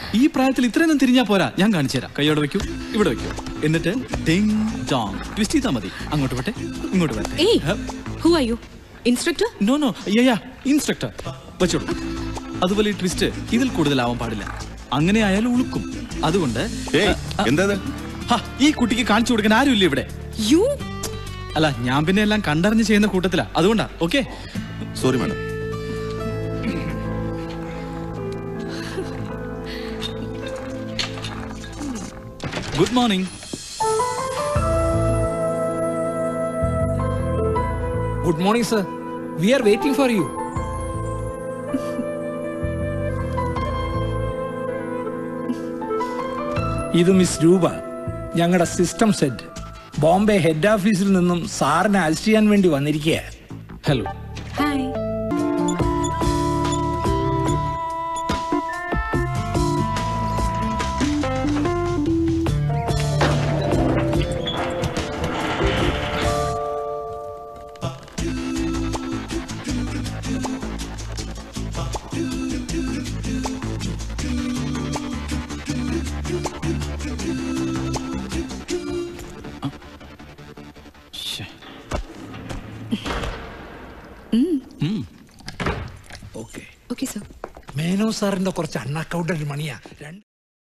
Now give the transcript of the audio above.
ഈ പ്രായത്തിൽ ഇത്രയൊന്നും തിരിഞ്ഞാ പോരാ ഞാൻ കാണിച്ചു തരാം കൈയോടെ വെക്കൂ ഇവിടെ വെക്കൂ എന്നിട്ട് ഡിങ് ഡോങ് ട്വിസ്റ്റ് ചെയ്താൽ മതി അങ്ങോട്ട് വട്ടെ ഇങ്ങോട്ട് വരട്ടെ ഏയ് who are you instructor no no yeah instructor വെച്ചോളൂ അതുപോലെ ഈ ട്വിസ്റ്റ് ഇതിൽ കൂടുതലാവാൻ പാടില്ല അങ്ങനെ ആയാലും ഉളുക്കും അതുകൊണ്ട് ഏയ് ആ, എന്താ ഇത്? ഹാ, ഈ കുട്ടിക്ക് കാണിച്ചു കൊടുക്കാൻ ആരുമില്ല ഇവിടെ യു അല്ല ഞാൻ പിന്നെ എല്ലാം കണ്ടറിഞ്ഞ് ചെയ്യുന്ന കൂട്ടത്തിലാ അതുകൊണ്ടാ okay sorry madam good morning good morning sir we are waiting for you ഇത് മിസ് രൂപ ഞങ്ങളുടെ സിസ്റ്റം സെറ്റ് ബോംബെ ഹെഡ് ഓഫീസിൽ നിന്നും സാറിനെ അസിസ്റ്റ് ചെയ്യാൻ വേണ്ടി വന്നിരിക്കുക hello hi okay okay sir Menon സാറിന്റെ കുറച്ച് അൺഅക്കൗണ്ടഡ് മണിയാ രണ്ട്